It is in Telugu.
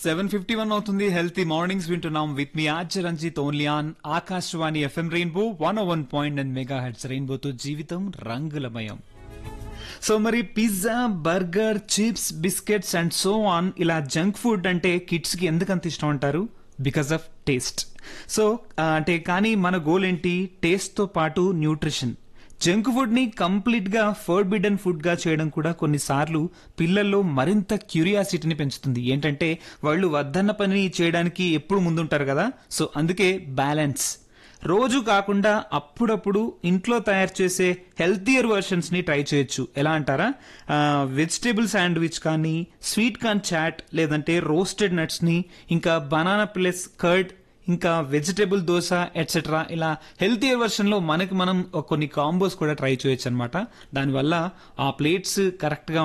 సెవెన్ ఫిఫ్టీ వన్ అవుతుంది హెల్తీ మార్నింగ్స్ వింటున్నాం విత్ మీ RJ Ranjith only on Akashvani FM rainbow one one point and megahertz రెయిన్బోతో జీవితం రంగులమయం సో మరి pizza burger chips biscuits and so on ఇలా జంక్ ఫుడ్ అంటే కిడ్స్ కి ఎందుకంత ఇష్టం అంటారు బికాస్ ఆఫ్ టేస్ట్ సో అంటే కానీ మన గోల్ ఏంటి టేస్ట్ తో పాటు న్యూట్రిషన్ జంక్ ఫుడ్ ని కంప్లీట్ గా ఫర్బిడన్ ఫుడ్ గా చేయడం కూడా కొన్నిసార్లు పిల్లల్లో మరింత క్యూరియాసిటీని పెంచుతుంది ఏంటంటే వాళ్ళు వద్దన్న పని చేయడానికి ఎప్పుడు ముందుంటారు కదా సో అందుకే బ్యాలెన్స్ రోజు కాకుండా అప్పుడప్పుడు ఇంట్లో తయారు చేసే హెల్తియర్ వర్షన్స్ ని ట్రై చేయొచ్చు ఎలా అంటారా వెజిటేబుల్ శాండ్విచ్ కానీ స్వీట్ కార్న్ చాట్ లేదంటే రోస్టెడ్ నట్స్ ని ఇంకా బనానా ప్లస్ కర్డ్ ఇంకా వెజిటేబుల్ దోశ ఎట్సెట్రా ఇలా హెల్తీ వర్షన్ లో మనకి మనం కొన్ని కాంబోస్ కూడా ట్రై చేయొచ్చు అనమాట దానివల్ల ఆ ప్లేట్స్ కరెక్ట్ గా